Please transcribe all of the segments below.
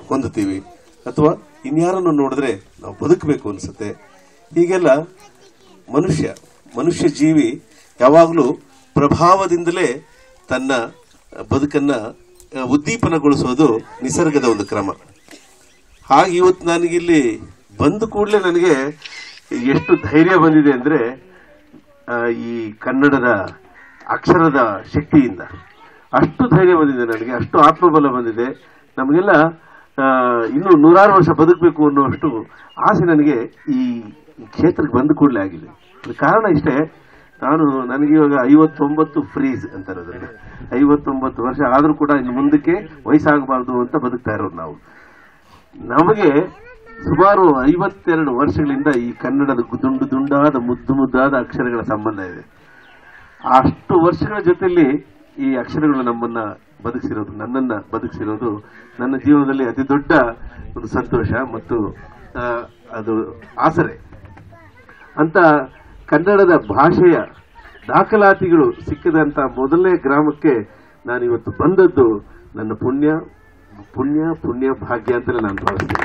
ಹೊಂದುತ್ತೀವಿ ಅಥವಾ ಇನ್ಯಾರನ್ನು ನೋಡಿದ್ರೆ ನಾವು ಬದುಕಬೇಕು ಅನ್ಸುತ್ತೆ ಹೀಗೆಲ್ಲ ಮನುಷ್ಯ ಮನುಷ್ಯ ಜೀವಿ ಯಾವಾಗಲೂ ಪ್ರಭಾವದಿಂದಲೇ ತನ್ನ ಬದುಕನ್ನ ಆ, ಉದ್ದೀಪನಗೊಳಿಸೋದು ನಿಸರ್ಗದ ಒಂದು ಕ್ರಮ ಹಾಗೆ ಇವತ್ತು ನನಗಿಲ್ಲಿ ಬಂದ ಕೂಡಲೇ ನನಗೆ ಎಷ್ಟು ಧೈರ್ಯ ಬಂದಿದೆ ಅಂದ್ರೆ ಆ, ಈ ಕನ್ನಡದ ಅಕ್ಷರದ ಶಕ್ತಿಯಿಂದ ಅಷ್ಟು ಧೈರ್ಯ ಬಂದಿದೆ ನನಗೆ ಅಷ್ಟು ಆತ್ಮಬಲ ಬಂದಿದೆ ನಮಗೆಲ್ಲ ಆ, ಇನ್ನು ನೂರಾರು ವರ್ಷ ಬದುಕಬೇಕು ಅನ್ನುವಷ್ಟು ಆಸೆ ನನಗೆ ಈ ಕ್ಷೇತ್ರಕ್ಕೆ ಬಂದ ಕೂಡಲೇ ಆಗಿದೆ ಅದಕ್ಕೆ ಕಾರಣ ಇಷ್ಟೇ ನಾನು ನನಗೆ ಇವಾಗ ಐವತ್ತೊಂಬತ್ತು ಫ್ರೀಸ್ ಅಂತಾರೆ ಅದನ್ನ ಐವತ್ತೊಂಬತ್ತು ವರ್ಷ ಆದರೂ ಕೂಡ ಇನ್ನು ಮುಂದಕ್ಕೆ ವಯಸ್ಸಾಗಬಾರ್ದು ಅಂತ ಬದುಕ್ತಾ ಇರೋರು ನಾವು ನಮಗೆ ಸುಮಾರು ಐವತ್ತೆರಡು ವರ್ಷಗಳಿಂದ ಈ ಕನ್ನಡದ ದುಂಡು ದುಂಡಾದ ಮುದ್ದು ಮುದ್ದಾದ ಅಕ್ಷರಗಳ ಸಂಬಂಧ ಇದೆ ಅಷ್ಟು ವರ್ಷಗಳ ಜೊತೆಲಿ ಈ ಅಕ್ಷರಗಳು ನಮ್ಮನ್ನ ಬದುಕಿಸಿರೋದು ನನ್ನನ್ನ ಬದುಕಿಸಿರೋದು ನನ್ನ ಜೀವನದಲ್ಲಿ ಅತಿ ದೊಡ್ಡ ಒಂದು ಸಂತೋಷ ಮತ್ತು ಆ, ಅದು ಆಸರೆ ಅಂತ ಕನ್ನಡದ ಭಾಷೆಯ ದಾಖಲಾತಿಗಳು ಸಿಕ್ಕದಂತ ಮೊದಲನೇ ಗ್ರಾಮಕ್ಕೆ ನಾನು ಇವತ್ತು ಬಂದದ್ದು ನನ್ನ ಪುಣ್ಯ ಪುಣ್ಯ ಪುಣ್ಯ ಭಾಗ್ಯ ಅಂತಲೇ ನಾನು ಭಾವಿಸ್ತೇನೆ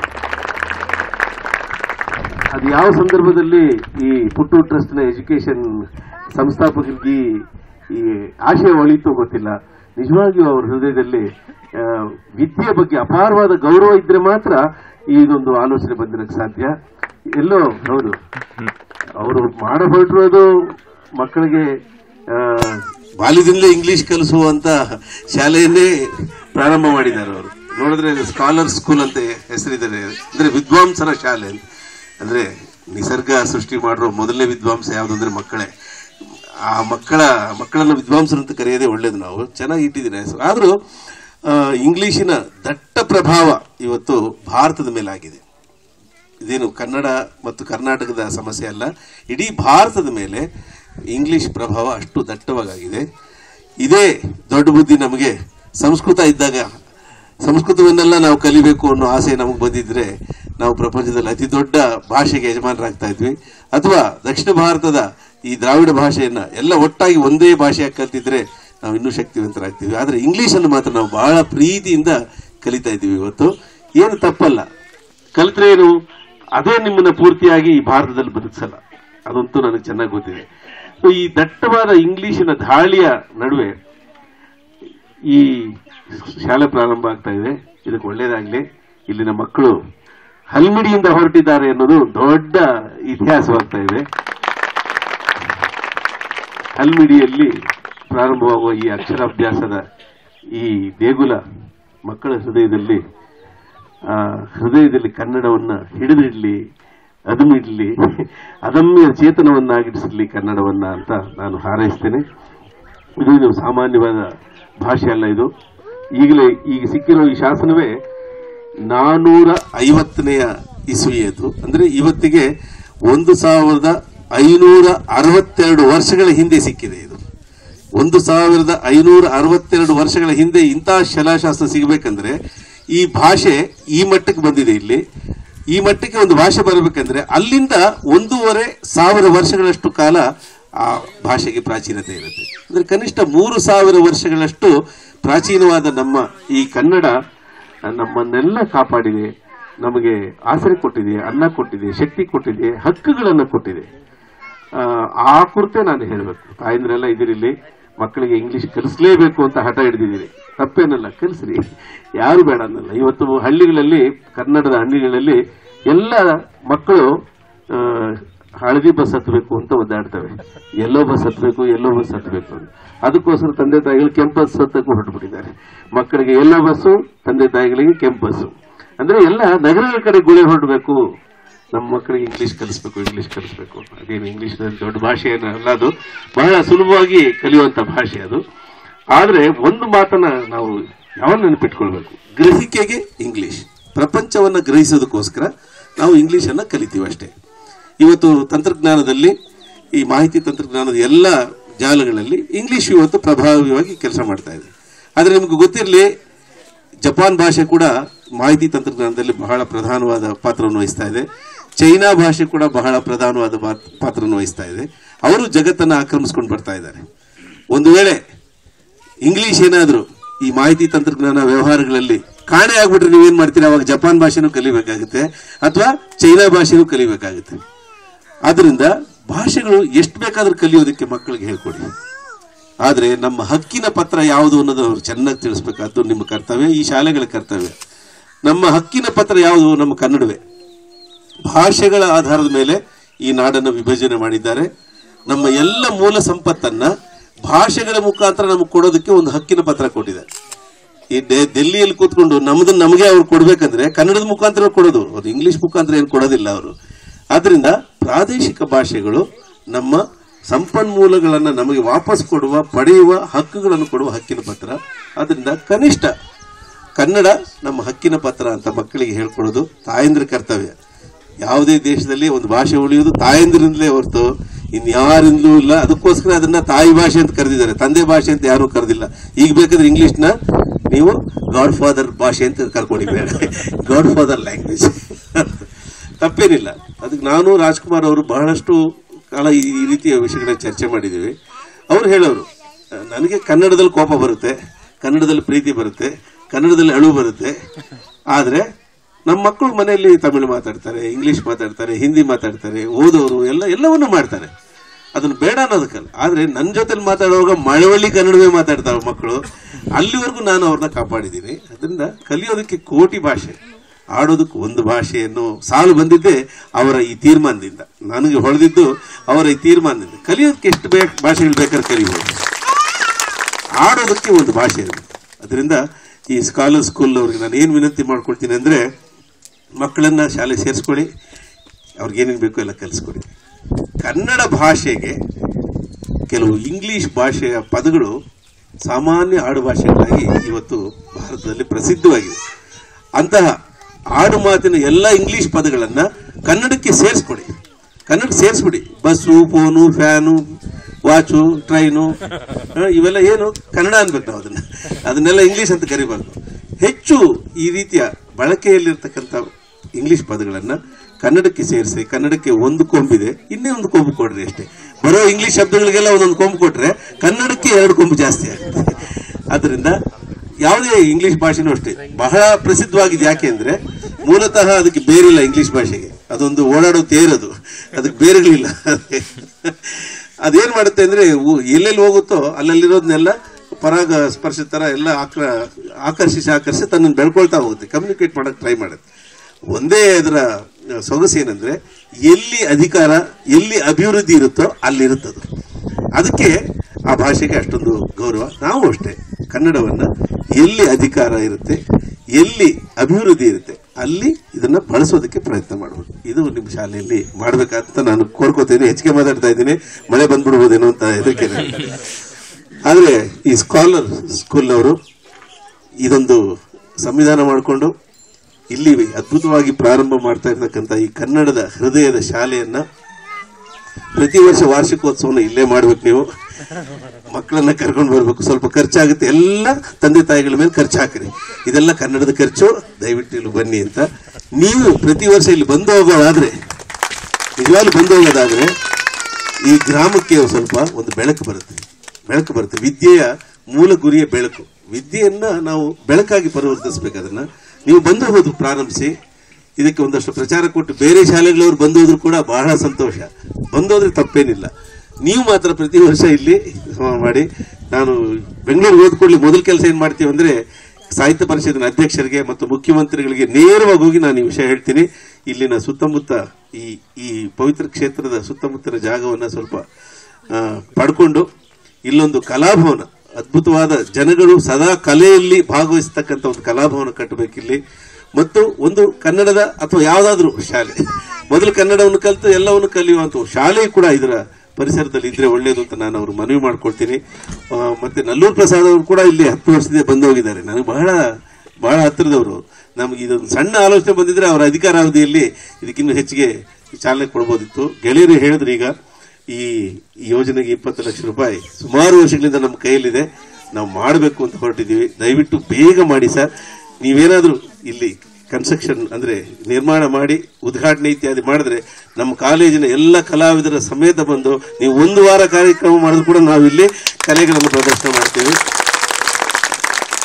ಅದು ಯಾವ ಸಂದರ್ಭದಲ್ಲಿ ಈ ಪುಟ್ಟು ಟ್ರಸ್ಟ್ ನ ಎಜುಕೇಶನ್ ಸಂಸ್ಥಾಪಕರಿಗೆ ಈ ಆಶಯ ಒಳಿತು ಗೊತ್ತಿಲ್ಲ ನಿಜವಾಗಿಯೂ ಅವ್ರ ಹೃದಯದಲ್ಲಿ ಆ, ವಿದ್ಯೆಯ ಬಗ್ಗೆ ಅಪಾರವಾದ ಗೌರವ ಇದ್ರೆ ಮಾತ್ರ ಇದೊಂದು ಆಲೋಚನೆ ಬಂದಿರಕ್ಕೆ ಸಾಧ್ಯ ಎಲ್ಲೋ ಹೌದು ಅವರು ಮಾಡ ಹೊರಟಿರೋದು ಮಕ್ಕಳಿಗೆ ಆ, ಬಾಲ್ಯದಿಂದಲೇ ಇಂಗ್ಲಿಷ್ ಕಲಿಸುವಂತ ಶಾಲೆಯನ್ನೇ ಪ್ರಾರಂಭ ಮಾಡಿದ್ದಾರೆ ಅವರು ನೋಡಿದ್ರೆ ಸ್ಕಾಲರ್ ಸ್ಕೂಲ್ ಅಂತ ಹೆಸರಿದ್ದಾರೆ ಅಂದ್ರೆ ವಿದ್ವಾಂಸರ ಶಾಲೆ ಅಂತ. ಅಂದ್ರೆ ನಿಸರ್ಗ ಸೃಷ್ಟಿ ಮಾಡಿರೋ ಮೊದಲನೇ ವಿದ್ವಾಂಸ ಯಾವುದು ಅಂದ್ರೆ ಮಕ್ಕಳೇ ಆ ಮಕ್ಕಳ ಮಕ್ಕಳನ್ನ ವಿದ್ವಾಂಸರು ಅಂತ ಕರೆಯೋದೇ ಒಳ್ಳೇದು ನಾವು ಚೆನ್ನಾಗಿ ಇಟ್ಟಿದ್ದೀನಿ ಹೆಸರು ಆದ್ರೂ ಆ, ಇಂಗ್ಲಿಶಿನ ದಟ್ಟ ಪ್ರಭಾವ ಇವತ್ತು ಭಾರತದ ಮೇಲೆ ಆಗಿದೆ ಇದೇನು ಕನ್ನಡ ಮತ್ತು ಕರ್ನಾಟಕದ ಸಮಸ್ಯೆ ಅಲ್ಲ ಇಡೀ ಭಾರತದ ಮೇಲೆ ಇಂಗ್ಲಿಷ್ ಪ್ರಭಾವ ಅಷ್ಟು ದಟ್ಟವಾಗಿದೆ ಇದೇ ದೊಡ್ಡ ಬುದ್ಧಿ ನಮಗೆ ಸಂಸ್ಕೃತ ಇದ್ದಾಗ ಸಂಸ್ಕೃತವನ್ನೆಲ್ಲ ನಾವು ಕಲಿಬೇಕು ಅನ್ನೋ ಆಸೆ ನಮಗೆ ಬಂದಿದ್ರೆ ನಾವು ಪ್ರಪಂಚದಲ್ಲಿ ಅತಿ ದೊಡ್ಡ ಭಾಷೆಗೆ ಯಜಮಾನರಾಗ್ತಾ ಇದ್ವಿ ಅಥವಾ ದಕ್ಷಿಣ ಭಾರತದ ಈ ದ್ರಾವಿಡ ಭಾಷೆಯನ್ನ ಎಲ್ಲ ಒಟ್ಟಾಗಿ ಒಂದೇ ಭಾಷೆಯಾಗಿ ಕಲ್ತಿದ್ರೆ ನಾವು ಇನ್ನೂ ಶಕ್ತಿವಂತರಾಗ್ತೀವಿ ಆದ್ರೆ ಇಂಗ್ಲಿಷ್ ಅನ್ನು ಮಾತ್ರ ನಾವು ಬಹಳ ಪ್ರೀತಿಯಿಂದ ಕಲಿತಾ ಇದ್ದೀವಿ ಇವತ್ತು ಏನು ತಪ್ಪಲ್ಲ ಕಲಿತ್ರೆ ಏನು ಅದೇ ನಿಮ್ಮನ್ನ ಪೂರ್ತಿಯಾಗಿ ಈ ಭಾರತದಲ್ಲಿ ಬದುಕಿಸಲ್ಲ ಅದಂತೂ ನನಗೆ ಚೆನ್ನಾಗಿ ಗೊತ್ತಿದೆ ಸೊ ಈ ದಟ್ಟವಾದ ಇಂಗ್ಲಿಶಿನ ಧಾಳಿಯ ನಡುವೆ ಈ ಶಾಲೆ ಪ್ರಾರಂಭ ಆಗ್ತಾ ಇದೆ ಇದಕ್ಕೆ ಒಳ್ಳೇದಾಗ್ಲಿ ಇಲ್ಲಿನ ಮಕ್ಕಳು ಹಲ್ಮಿಡಿಯಿಂದ ಹೊರಟಿದ್ದಾರೆ ಅನ್ನೋದು ದೊಡ್ಡ ಇತಿಹಾಸವಾಗ್ತಾ ಇದೆ ಹಲ್ಮಿಡಿಯಲ್ಲಿ ಪ್ರಾರಂಭವಾಗುವ ಈ ಅಕ್ಷರಾಭ್ಯಾಸದ ಈ ದೇಗುಲ ಮಕ್ಕಳ ಹೃದಯದಲ್ಲಿ ಆ, ಹೃದಯದಲ್ಲಿ ಕನ್ನಡವನ್ನ ಹಿಡಿದಿಡ್ಲಿ ಅದುಮಿಡ್ಲಿ ಅದಮ್ಯ ಚೇತನವನ್ನಾಗಿಡಿಸಲಿ ಕನ್ನಡವನ್ನ ಅಂತ ನಾನು ಹಾರೈಸ್ತೇನೆ ಇದು ಇದು ಸಾಮಾನ್ಯವಾದ ಭಾಷೆ ಅಲ್ಲ ಇದು ಈಗಲೇ ಈಗ ಸಿಕ್ಕಿರೋ ಈ ಶಾಸನವೇ ನಾನೂರ ಐವತ್ತನೆಯ ಇಸುವಿಯದು ಅಂದ್ರೆ ಇವತ್ತಿಗೆ ಒಂದು ಸಾವಿರದ ಐನೂರ ಅರವತ್ತೆರಡು ವರ್ಷಗಳ ಹಿಂದೆ ಸಿಕ್ಕಿದೆ ಇದು ಒಂದು ಸಾವಿರದ ಐನೂರ ಅರವತ್ತೆರಡು ವರ್ಷಗಳ ಹಿಂದೆ ಇಂತಹ ಶಿಲಾಶಾಸ್ತ್ರ ಸಿಗಬೇಕಂದ್ರೆ ಈ ಭಾಷೆ ಈ ಮಟ್ಟಕ್ಕೆ ಬಂದಿದೆ ಇಲ್ಲಿ ಈ ಮಟ್ಟಕ್ಕೆ ಒಂದು ಭಾಷೆ ಬರಬೇಕಂದ್ರೆ ಅಲ್ಲಿಂದ ಒಂದೂವರೆ ಸಾವಿರ ವರ್ಷಗಳಷ್ಟು ಕಾಲ ಆ ಭಾಷೆಗೆ ಪ್ರಾಚೀನತೆ ಇರುತ್ತೆ ಅಂದ್ರೆ ಕನಿಷ್ಠ ಮೂರು ಸಾವಿರ ವರ್ಷಗಳಷ್ಟು ಪ್ರಾಚೀನವಾದ ನಮ್ಮ ಈ ಕನ್ನಡ ನಮ್ಮನ್ನೆಲ್ಲ ಕಾಪಾಡಿದೆ ನಮಗೆ ಆಸರೆ ಕೊಟ್ಟಿದೆ ಅನ್ನ ಕೊಟ್ಟಿದೆ ಶಕ್ತಿ ಕೊಟ್ಟಿದೆ ಹಕ್ಕುಗಳನ್ನು ಕೊಟ್ಟಿದೆ ಆ, ಆ ಕುರಿತೆ ನಾನು ಹೇಳಬೇಕು ತಾಯಂದ್ರೆಲ್ಲ ಇದಿರಿಲ್ಲಿ ಮಕ್ಕಳಿಗೆ ಇಂಗ್ಲಿಷ್ ಕಲಿಸ್ಲೇಬೇಕು ಅಂತ ಹಠ ಹಿಡಿದಿದ್ದೀರಿ ತಪ್ಪೇನಲ್ಲ ಕಲಿಸ್ರಿ ಯಾರು ಬೇಡ ಅನ್ನಲ್ಲ ಇವತ್ತು ಹಳ್ಳಿಗಳಲ್ಲಿ ಕನ್ನಡದ ಹಳ್ಳಿಗಳಲ್ಲಿ ಎಲ್ಲ ಮಕ್ಕಳು ಆ, ಹಳದಿ ಬಸ್ ಹತ್ತಬೇಕು ಅಂತ ಒದ್ದಾಡ್ತವೆ ಎಲ್ಲೋ ಬಸ್ ಹತ್ತಬೇಕು ಎಲ್ಲೋ ಬಸ್ ಹತ್ತಬೇಕು ಅಂತ ಅದಕ್ಕೋಸ್ಕರ ತಂದೆ ತಾಯಿಗಳು ಕೆಂಪು ಬಸ್ ಹತ್ತಕ್ಕೂ ಹೊರಟುಬಿಟ್ಟಿದ್ದಾರೆ ಮಕ್ಕಳಿಗೆ ಎಲ್ಲೋ ಬಸ್ಸು ತಂದೆ ತಾಯಿಗಳಿಗೆ ಕೆಂಪು ಬಸ್ಸು ಅಂದ್ರೆ ಎಲ್ಲ ನಗರಗಳ ಕಡೆ ಗುಳೆ ಹೊರಡಬೇಕು ನಮ್ಮ ಮಕ್ಕಳಿಗೆ ಇಂಗ್ಲಿಷ್ ಕಲಿಸ್ಬೇಕು ಇಂಗ್ಲಿಷ್ ಕಲಿಸ್ಬೇಕು ಅದೇನು ಇಂಗ್ಲಿಷ್ ದೊಡ್ಡ ಭಾಷೆ ಏನಲ್ಲ ಅದು ಬಹಳ ಸುಲಭವಾಗಿ ಕಲಿಯುವಂತ ಭಾಷೆ ಅದು ಆದ್ರೆ ಒಂದು ಮಾತನ್ನ ನಾವು ಯಾವ ನೆನಪಿಟ್ಕೊಳ್ಬೇಕು ಗ್ರಹಿಕೆಗೆ ಇಂಗ್ಲಿಷ್ ಪ್ರಪಂಚವನ್ನ ಗ್ರಹಿಸೋದಕ್ಕೋಸ್ಕರ ನಾವು ಇಂಗ್ಲಿಷ್ ಅನ್ನ ಕಲಿತೀವಿ ಅಷ್ಟೇ ಇವತ್ತು ತಂತ್ರಜ್ಞಾನದಲ್ಲಿ ಈ ಮಾಹಿತಿ ತಂತ್ರಜ್ಞಾನದ ಎಲ್ಲ ಜಾಲಗಳಲ್ಲಿ ಇಂಗ್ಲಿಷ್ ಇವತ್ತು ಪ್ರಭಾವಿಯಾಗಿ ಕೆಲಸ ಮಾಡ್ತಾ ಇದೆ ಆದ್ರೆ ನಿಮ್ಗೆ ಗೊತ್ತಿರಲಿ ಜಪಾನ್ ಭಾಷೆ ಕೂಡ ಮಾಹಿತಿ ತಂತ್ರಜ್ಞಾನದಲ್ಲಿ ಬಹಳ ಪ್ರಧಾನವಾದ ಪಾತ್ರವನ್ನು ವಹಿಸ್ತಾ ಇದೆ ಚೈನಾ ಭಾಷೆ ಕೂಡ ಬಹಳ ಪ್ರಧಾನವಾದ ಪಾತ್- ಪಾತ್ರವನ್ನು ವಹಿಸ್ತಾ ಇದೆ ಅವರು ಜಗತ್ತನ್ನು ಆಕ್ರಮಿಸ್ಕೊಂಡು ಬರ್ತಾ ಇದ್ದಾರೆ ಒಂದು ವೇಳೆ ಇಂಗ್ಲಿಷ್ ಏನಾದರೂ ಈ ಮಾಹಿತಿ ತಂತ್ರಜ್ಞಾನ ವ್ಯವಹಾರಗಳಲ್ಲಿ ಕಾಣೆ ಆಗ್ಬಿಟ್ರೆ ನೀವೇನ್ ಮಾಡ್ತೀರಾ ಅವಾಗ ಜಪಾನ್ ಭಾಷೆನೂ ಕಲಿಬೇಕಾಗುತ್ತೆ ಅಥವಾ ಚೈನಾ ಭಾಷೆನೂ ಕಲಿಬೇಕಾಗುತ್ತೆ ಆದ್ರಿಂದ ಭಾಷೆಗಳು ಎಷ್ಟು ಬೇಕಾದ್ರೂ ಕಲಿಯೋದಕ್ಕೆ ಮಕ್ಕಳಿಗೆ ಹೇಳ್ಕೊಡಿ ಆದ್ರೆ ನಮ್ಮ ಹಕ್ಕಿನ ಪತ್ರ ಯಾವುದು ಅನ್ನೋದು ಅವ್ರು ಚೆನ್ನಾಗಿ ತಿಳಿಸ್ಬೇಕಾದ್ದು ನಿಮ್ಮ ಕರ್ತವ್ಯ ಈ ಶಾಲೆಗಳ ಕರ್ತವ್ಯ ನಮ್ಮ ಹಕ್ಕಿನ ಪತ್ರ ಯಾವುದು ನಮ್ಮ ಕನ್ನಡವೇ ಭಾಷೆಗಳ ಆಧಾರದ ಮೇಲೆ ಈ ನಾಡನ್ನು ವಿಭಜನೆ ಮಾಡಿದ್ದಾರೆ ನಮ್ಮ ಎಲ್ಲ ಮೂಲ ಸಂಪತ್ತನ್ನ ಭಾಷೆಗಳ ಮುಖಾಂತರ ನಮಗೆ ಕೊಡೋದಕ್ಕೆ ಒಂದು ಹಕ್ಕಿನ ಪತ್ರ ಕೊಟ್ಟಿದ್ದಾರೆ ಈ ಡೆ- ಡೆಲ್ಲಿಯಲ್ಲಿ ಕೂತ್ಕೊಂಡು ನಮ್ದನ್ನ ನಮಗೆ ಅವ್ರು ಕೊಡ್ಬೇಕಂದ್ರೆ ಕನ್ನಡದ ಮುಖಾಂತರ ಕೊಡೋದು ಅವ್ರು ಇಂಗ್ಲಿಷ್ ಮುಖಾಂತರ ಏನು ಕೊಡೋದಿಲ್ಲ ಅವರು ಆದ್ರಿಂದ ಪ್ರಾದೇಶಿಕ ಭಾಷೆಗಳು ನಮ್ಮ ಸಂಪನ್ಮೂಲಗಳನ್ನು ನಮಗೆ ವಾಪಸ್ ಕೊಡುವ ಪಡೆಯುವ ಹಕ್ಕುಗಳನ್ನು ಕೊಡುವ ಹಕ್ಕಿನ ಪತ್ರ ಆದ್ರಿಂದ ಕನಿಷ್ಠ ಕನ್ನಡ ನಮ್ಮ ಹಕ್ಕಿನ ಪತ್ರ ಅಂತ ಮಕ್ಕಳಿಗೆ ಹೇಳ್ಕೊಡೋದು ತಾಯಂದ್ರ ಕರ್ತವ್ಯ ಯಾವುದೇ ದೇಶದಲ್ಲಿ ಒಂದು ಭಾಷೆ ಉಳಿಯುವುದು ತಾಯಂದ್ರಿಂದಲೇ ಹೊರತು ಇನ್ಯಾರಿಂದಲೂ ಇಲ್ಲ ಅದಕ್ಕೋಸ್ಕರ ಅದನ್ನ ತಾಯಿ ಭಾಷೆ ಅಂತ ಕರೆದಿದ್ದಾರೆ ತಂದೆ ಭಾಷೆ ಅಂತ ಯಾರೂ ಕರೆದಿಲ್ಲ ಈಗ ಬೇಕಾದ್ರೆ ಇಂಗ್ಲಿಷ್ನ ನೀವು ಗಾಡ್ ಫಾದರ್ ಭಾಷೆ ಅಂತ ಕರ್ಕೊಳ್ಳಿ ಬೇಡ ಗಾಡ್ ಫಾದರ್ ಲ್ಯಾಂಗ್ವೇಜ್ ತಪ್ಪೇನಿಲ್ಲ ಅದಕ್ಕೆ ನಾನು ರಾಜ್ಕುಮಾರ್ ಅವರು ಬಹಳಷ್ಟು ಕಾಲ ಈ ಈ ರೀತಿಯ ವಿಷಯಗಳ ಚರ್ಚೆ ಮಾಡಿದ್ದೀವಿ ಅವ್ರು ಹೇಳೋರು ನನಗೆ ಕನ್ನಡದಲ್ಲಿ ಕೋಪ ಬರುತ್ತೆ ಕನ್ನಡದಲ್ಲಿ ಪ್ರೀತಿ ಬರುತ್ತೆ ಕನ್ನಡದಲ್ಲಿ ಅಳು ಬರುತ್ತೆ ಆದರೆ ನಮ್ಮ ಮಕ್ಕಳು ಮನೆಯಲ್ಲಿ ತಮಿಳು ಮಾತಾಡ್ತಾರೆ ಇಂಗ್ಲಿಷ್ ಮಾತಾಡ್ತಾರೆ ಹಿಂದಿ ಮಾತಾಡ್ತಾರೆ ಓದೋರು ಎಲ್ಲ ಎಲ್ಲವನ್ನೂ ಮಾಡ್ತಾರೆ ಅದನ್ನ ಬೇಡ ಅನ್ನೋದಕ್ಕಲ್ಲ ಆದ್ರೆ ನನ್ನ ಜೊತೆಲಿ ಮಾತಾಡುವಾಗ ಮಳವಳ್ಳಿ ಕನ್ನಡವೇ ಮಾತಾಡ್ತಾರೆ ಮಕ್ಕಳು ಅಲ್ಲಿವರೆಗೂ ನಾನು ಅವ್ರನ್ನ ಕಾಪಾಡಿದ್ದೀನಿ ಅದರಿಂದ ಕಲಿಯೋದಕ್ಕೆ ಕೋಟಿ ಭಾಷೆ ಆಡೋದಕ್ಕೆ ಒಂದು ಭಾಷೆಯನ್ನು ಸಾಲು ಬಂದಿದ್ದೆ ಅವರ ಈ ತೀರ್ಮಾನದಿಂದ ನನಗೆ ಹೊಳೆದಿದ್ದು ಅವರ ಈ ತೀರ್ಮಾನದಿಂದ ಕಲಿಯೋದಕ್ಕೆ ಎಷ್ಟು ಬೇ ಭಾಷೆಗಳು ಬೇಕಾದ್ರೆ ಕಲಿಬಹುದು ಆಡೋದಕ್ಕೆ ಒಂದು ಭಾಷೆ ಇರಬೇಕು ಅದರಿಂದ ಈ ಸ್ಕಾಲರ್ ಸ್ಕೂಲ್ ಅವ್ರಿಗೆ ನಾನು ಏನು ವಿನಂತಿ ಮಾಡ್ಕೊಳ್ತೀನಿ ಅಂದ್ರೆ ಮಕ್ಕಳನ್ನ ಶಾಲೆ ಸೇರಿಸ್ಕೊಳ್ಳಿ ಅವ್ರಿಗೆ ಏನೇನು ಬೇಕೋ ಎಲ್ಲ ಕಲಿಸ್ಕೊಡಿ ಕನ್ನಡ ಭಾಷೆಗೆ ಕೆಲವು ಇಂಗ್ಲಿಷ್ ಭಾಷೆಯ ಪದಗಳು ಸಾಮಾನ್ಯ ಆಡು ಭಾಷೆಗಳಾಗಿ ಇವತ್ತು ಭಾರತದಲ್ಲಿ ಪ್ರಸಿದ್ಧವಾಗಿದೆ ಅಂತಹ ಆಡು ಮಾತಿನ ಎಲ್ಲ ಇಂಗ್ಲಿಷ್ ಪದಗಳನ್ನ ಕನ್ನಡಕ್ಕೆ ಸೇರಿಸ್ಕೊಡಿ ಕನ್ನಡಕ್ಕೆ ಸೇರಿಸ್ಬಿಡಿ bus phone fan watch train ಆ, ಇವೆಲ್ಲ ಏನು ಕನ್ನಡ ಅನ್ಬೇಕು ನಾವು ಅದನ್ನ ಅದನ್ನೆಲ್ಲ ಇಂಗ್ಲಿಷ್ ಅಂತ ಕರಿಬಾರ್ದು ಹೆಚ್ಚು ಈ ರೀತಿಯ ಬಳಕೆಯಲ್ಲಿರ್ತಕ್ಕಂಥ ಇಂಗ್ಲಿಷ್ ಪದಗಳನ್ನ ಕನ್ನಡಕ್ಕೆ ಸೇರಿಸಿ ಕನ್ನಡಕ್ಕೆ ಒಂದು ಕೊಂಬಿದೆ ಇನ್ನೇ ಒಂದು ಕೊಂಬು ಕೊಡ್ರಿ ಅಷ್ಟೇ ಬರೋ ಇಂಗ್ಲಿಷ್ ಶಬ್ದಗಳಿಗೆಲ್ಲ ಒಂದೊಂದು ಕೊಂಬು ಕೊಟ್ರೆ ಕನ್ನಡಕ್ಕೆ ಎರಡು ಕೊಂಬು ಜಾಸ್ತಿ ಆಗುತ್ತೆ ಅದರಿಂದ ಯಾವುದೇ ಇಂಗ್ಲಿಷ್ ಭಾಷೆನೂ ಅಷ್ಟೇ ಬಹಳ ಪ್ರಸಿದ್ಧವಾಗಿದೆ ಯಾಕೆ ಅಂದ್ರೆ ಮೂಲತಃ ಅದಕ್ಕೆ ಬೇರಿಲ್ಲ ಇಂಗ್ಲಿಷ್ ಭಾಷೆಗೆ ಅದೊಂದು ಓಡಾಡೋ ತೇರದು ಅದಕ್ಕೆ ಬೇರುಗಳಿಲ್ಲ ಅದೇನ್ ಮಾಡುತ್ತೆ ಅಂದ್ರೆ ಉ- ಎಲ್ಲೆಲ್ಲಿ ಹೋಗುತ್ತೋ ಅಲ್ಲಲ್ಲಿರೋದನ್ನೆಲ್ಲ ಪರಾಗ ಸ್ಪರ್ಶ ತರ ಎಲ್ಲ ಆಕ್ರ ಆಕರ್ಷಿಸಿ ಆಕರ್ಷಿಸಿ ತನ್ನನ್ನು ಬೆಳ್ಕೊಳ್ತಾ ಹೋಗುತ್ತೆ ಕಮ್ಯುನಿಕೇಟ್ ಮಾಡಕ್ ಟ್ರೈ ಮಾಡುತ್ತೆ ಒಂದೇ ಅದರ ಸೊಗಸು ಏನಂದ್ರೆ ಎಲ್ಲಿ ಅಧಿಕಾರ ಎಲ್ಲಿ ಅಭಿವೃದ್ಧಿ ಇರುತ್ತೋ ಅಲ್ಲಿರುತ್ತದು ಅದಕ್ಕೆ ಆ ಭಾಷೆಗೆ ಅಷ್ಟೊಂದು ಗೌರವ ನಾವು ಅಷ್ಟೇ ಕನ್ನಡವನ್ನ ಎಲ್ಲಿ ಅಧಿಕಾರ ಇರುತ್ತೆ ಎಲ್ಲಿ ಅಭಿವೃದ್ಧಿ ಇರುತ್ತೆ ಅಲ್ಲಿ ಇದನ್ನ ಬಳಸೋದಕ್ಕೆ ಪ್ರಯತ್ನ ಮಾಡಬೇಕು ಇದು ನಿಮ್ಮ ಶಾಲೆಯಲ್ಲಿ ಮಾಡ್ಬೇಕಂತ ನಾನು ಕೋರ್ಕೋತೇನೆ ಹೆಚ್ಚಿಗೆ ಮಾತಾಡ್ತಾ ಇದ್ದೀನಿ ಮಳೆ ಬಂದ್ಬಿಡ್ಬೋದೇನೋ ಅಂತ ಇದಕ್ಕೆ ಆದ್ರೆ ಈ ಸ್ಕಾಲರ್ ಸ್ಕೂಲ್ನವರು ಇದೊಂದು ಸಂವಿಧಾನ ಮಾಡಿಕೊಂಡು ಇಲ್ಲಿ ಅದ್ಭುತವಾಗಿ ಪ್ರಾರಂಭ ಮಾಡ್ತಾ ಇರ್ತಕ್ಕಂಥ ಈ ಕನ್ನಡದ ಹೃದಯದ ಶಾಲೆಯನ್ನ ಪ್ರತಿ ವರ್ಷ ವಾರ್ಷಿಕೋತ್ಸವನ ಇಲ್ಲೇ ಮಾಡ್ಬೇಕು ನೀವು ಮಕ್ಕಳನ್ನ ಕರ್ಕೊಂಡು ಬರ್ಬೇಕು ಸ್ವಲ್ಪ ಖರ್ಚಾಗುತ್ತೆ ಎಲ್ಲ ತಂದೆ ತಾಯಿಗಳ ಮೇಲೆ ಖರ್ಚು ಹಾಕ್ರಿ ಇದೆಲ್ಲ ಕನ್ನಡದ ಖರ್ಚು ದಯವಿಟ್ಟು ಇಲ್ಲಿ ಬನ್ನಿ ಅಂತ ನೀವು ಪ್ರತಿ ವರ್ಷ ಇಲ್ಲಿ ಬಂದು ಹೋಗೋದಾದ್ರೆ ನಿಜವಾಗ್ಲೂ ಬಂದು ಹೋಗೋದಾದ್ರೆ ಈ ಗ್ರಾಮಕ್ಕೆ ಒಂದ್ ಸ್ವಲ್ಪ ಒಂದು ಬೆಳಕು ಬರುತ್ತೆ ಬೆಳಕು ಬರುತ್ತೆ ವಿದ್ಯೆಯ ಮೂಲ ಗುರಿಯ ಬೆಳಕು ವಿದ್ಯೆಯನ್ನ ನಾವು ಬೆಳಕಾಗಿ ಪರಿವರ್ತಿಸ್ಬೇಕು ಅದನ್ನ ನೀವು ಬಂದು ಹೋದು ಪ್ರಾರಂಭಿಸಿ ಇದಕ್ಕೆ ಒಂದಷ್ಟು ಪ್ರಚಾರ ಕೊಟ್ಟು ಬೇರೆ ಶಾಲೆಗಳವರು ಬಂದು ಹೋದ್ರು ಕೂಡ ಬಹಳ ಸಂತೋಷ ಬಂದೋದ್ರೆ ತಪ್ಪೇನಿಲ್ಲ ನೀವು ಮಾತ್ರ ಪ್ರತಿ ವರ್ಷ ಇಲ್ಲಿ ಶ್ರಮ ಮಾಡಿ ನಾನು ಬೆಂಗಳೂರಿಗೆ ಓದ್ಕೊಳ್ಳಿ ಮೊದಲ ಕೆಲಸ ಏನ್ ಮಾಡ್ತೀವಿ ಅಂದ್ರೆ ಸಾಹಿತ್ಯ ಪರಿಷತ್ತಿನ ಅಧ್ಯಕ್ಷರಿಗೆ ಮತ್ತು ಮುಖ್ಯಮಂತ್ರಿಗಳಿಗೆ ನೇರವಾಗಿ ಹೋಗಿ ನಾನು ಈ ವಿಷಯ ಹೇಳ್ತೀನಿ ಇಲ್ಲಿನ ಸುತ್ತಮುತ್ತ ಈ ಈ ಪವಿತ್ರ ಕ್ಷೇತ್ರದ ಸುತ್ತಮುತ್ತಲ ಜಾಗವನ್ನ ಸ್ವಲ್ಪ ಆ, ಪಡ್ಕೊಂಡು ಇಲ್ಲೊಂದು ಕಲಾಭವನ ಅದ್ಭುತವಾದ ಜನಗಳು ಸದಾ ಕಲೆಯಲ್ಲಿ ಭಾಗವಹಿಸ್ತಕ್ಕಂಥ ಒಂದು ಕಲಾಭವನ ಕಟ್ಟಬೇಕಿಲ್ಲಿ ಮತ್ತು ಒಂದು ಕನ್ನಡದ ಅಥವಾ ಯಾವುದಾದ್ರೂ ಶಾಲೆ ಮೊದಲು ಕನ್ನಡವನ್ನು ಕಲಿತು ಎಲ್ಲವನ್ನು ಕಲಿಯುವಂತ ಶಾಲೆ ಕೂಡ ಇದರ ಪರಿಸರದಲ್ಲಿ ಇದ್ರೆ ಒಳ್ಳೇದು ಅಂತ ನಾನು ಅವರು ಮನವಿ ಮಾಡ್ಕೊಳ್ತೀನಿ ಆ, ಮತ್ತೆ ನಲ್ಲೂರು ಪ್ರಸಾದ್ ಅವರು ಕೂಡ ಇಲ್ಲಿ ಹತ್ತು ವರ್ಷದಿಂದ ಬಂದು ಹೋಗಿದ್ದಾರೆ ನನಗೆ ಬಹಳ ಬಹಳ ಹತ್ತಿರದವರು ನಮ್ಗೆ ಇದೊಂದು ಸಣ್ಣ ಆಲೋಚನೆ ಬಂದಿದ್ರೆ ಅವರ ಅಧಿಕಾರಾವಧಿಯಲ್ಲಿ ಇದಕ್ಕಿನ್ನೂ ಹೆಚ್ಚಿಗೆ ಚಾಲನೆ ಕೊಡ್ಬೋದಿತ್ತು ಗೆಳೆಯರು ಹೇಳಿದ್ರು ಈಗ ಈ ಈ ಯೋಜನೆಗೆ ಇಪ್ಪತ್ತು ಲಕ್ಷ ರೂಪಾಯಿ ಸುಮಾರು ವರ್ಷಗಳಿಂದ ನಮ್ಮ ಕೈಯಲ್ಲಿದೆ ನಾವು ಮಾಡಬೇಕು ಅಂತ ಹೊರಟಿದ್ದೀವಿ ದಯವಿಟ್ಟು ಬೇಗ ಮಾಡಿ ಸರ್ ನೀವೇನಾದ್ರೂ ಇಲ್ಲಿ ಕನ್ಸ್ಟ್ರಕ್ಷನ್ ಅಂದ್ರೆ ನಿರ್ಮಾಣ ಮಾಡಿ ಉದ್ಘಾಟನೆ ಇತ್ಯಾದಿ ಮಾಡಿದ್ರೆ ನಮ್ಮ ಕಾಲೇಜಿನ ಎಲ್ಲ ಕಲಾವಿದರ ಸಮೇತ ಬಂದು ನೀವು ಒಂದು ವಾರ ಕಾರ್ಯಕ್ರಮ ಮಾಡಿದ್ರು ಕೂಡ ನಾವು ಇಲ್ಲಿ ಕಲೆಗಳನ್ನು ಪ್ರದರ್ಶನ ಮಾಡ್ತೇವೆ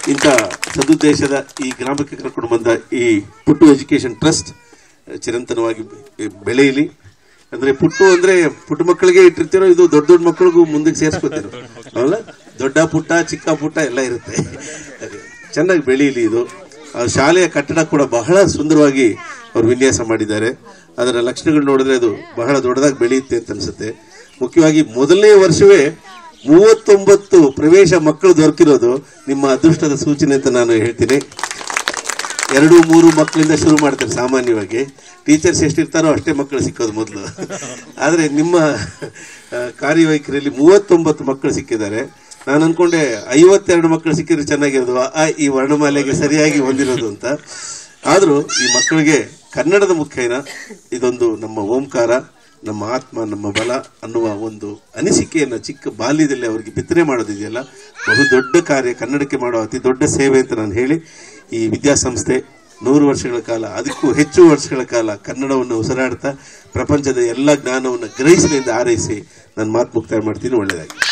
ಇಂಥ ಸದುದ್ದೇಶದ ಈ ಗ್ರಾಮಕ್ಕೆ ಕರ್ಕೊಂಡು ಬಂದ ಈ ಪುಟ್ಟು ಎಜುಕೇಶನ್ ಟ್ರಸ್ಟ್ ಚಿರಂತನವಾಗಿ ಬೆಳೆಯಲಿ ಅಂದ್ರೆ ಪುಟ್ಟು ಅಂದ್ರೆ ಪುಟ್ಟ ಮಕ್ಕಳಿಗೆ ಇಟ್ಟಿರ್ತಿರೋ ಇದು ದೊಡ್ಡ ದೊಡ್ಡ ಮಕ್ಕಳಿಗೂ ಮುಂದಕ್ಕೆ ಸೇರಿಸ್ಕೊತಿರೋ ಅಲ್ಲ ದೊಡ್ಡ ಪುಟ್ಟ ಚಿಕ್ಕ ಪುಟ್ಟ ಎಲ್ಲ ಇರುತ್ತೆ ಹಾಗೆ ಚೆನ್ನಾಗಿ ಬೆಳೀಲಿ ಇದು ಆ ಶಾಲೆಯ ಕಟ್ಟಡ ಕೂಡ ಬಹಳ ಸುಂದರವಾಗಿ ಅವರು ವಿನ್ಯಾಸ ಮಾಡಿದ್ದಾರೆ ಅದರ ಲಕ್ಷಣಗಳು ನೋಡಿದ್ರೆ ಅದು ಬಹಳ ದೊಡ್ಡದಾಗಿ ಬೆಳೆಯುತ್ತೆ ಅಂತ ಅನ್ಸುತ್ತೆ ಮುಖ್ಯವಾಗಿ ಮೊದಲನೇ ವರ್ಷವೇ ಮೂವತ್ತೊಂಬತ್ತು ಪ್ರವೇಶ ಮಕ್ಕಳು ದೊರಕಿರೋದು ನಿಮ್ಮ ಅದೃಷ್ಟದ ಸೂಚನೆ ಅಂತ ನಾನು ಹೇಳ್ತೀನಿ ಎರಡು ಮೂರು ಮಕ್ಕಳಿಂದ ಶುರು ಮಾಡ್ತಾರೆ ಸಾಮಾನ್ಯವಾಗಿ ಟೀಚರ್ಸ್ ಎಷ್ಟಿರ್ತಾರೋ ಅಷ್ಟೇ ಮಕ್ಕಳು ಸಿಕ್ಕೋದು ಮೊದಲು ಆದರೆ ನಿಮ್ಮ ಆ, ಕಾರ್ಯವೈಖರಿಯಲ್ಲಿ ಮೂವತ್ತೊಂಬತ್ತು ಮಕ್ಕಳು ಸಿಕ್ಕಿದ್ದಾರೆ ನಾನು ಅನ್ಕೊಂಡೆ ಐವತ್ತೆರಡು ಮಕ್ಕಳು ಸಿಕ್ಕಿದ್ರೆ ಚೆನ್ನಾಗಿರೋದು ಆ ಈ ವರ್ಣಮಾಲೆಗೆ ಸರಿಯಾಗಿ ಹೊಂದಿರೋದು ಅಂತ ಆದರೂ ಈ ಮಕ್ಕಳಿಗೆ ಕನ್ನಡದ ಮುಖೇನ ಇದೊಂದು ನಮ್ಮ ಓಂಕಾರ ನಮ್ಮ ಆತ್ಮ ನಮ್ಮ ಬಲ ಅನ್ನುವ ಒಂದು ಅನಿಸಿಕೆಯನ್ನು ಚಿಕ್ಕ ಬಾಲ್ಯದಲ್ಲಿ ಅವರಿಗೆ ಬಿತ್ತನೆ ಮಾಡೋದಿದೆಯಲ್ಲ ಬಹು ದೊಡ್ಡ ಕಾರ್ಯ ಕನ್ನಡಕ್ಕೆ ಮಾಡುವ ಅತಿ ದೊಡ್ಡ ಸೇವೆ ಅಂತ ನಾನು ಹೇಳಿ ಈ ವಿದ್ಯಾಸಂಸ್ಥೆ ನೂರು ವರ್ಷಗಳ ಕಾಲ ಅದಕ್ಕೂ ಹೆಚ್ಚು ವರ್ಷಗಳ ಕಾಲ ಕನ್ನಡವನ್ನು ಉಸಿರಾಡ್ತಾ ಪ್ರಪಂಚದ ಎಲ್ಲ ಜ್ಞಾನವನ್ನು ಗ್ರಹಿಸಲಿ ಎಂದು ಹಾರೈಸಿ ನಾನು ಮಾತು ಮುಕ್ತಾಯ ಮಾಡ್ತೀನಿ ಒಳ್ಳೆಯದಾಗಿ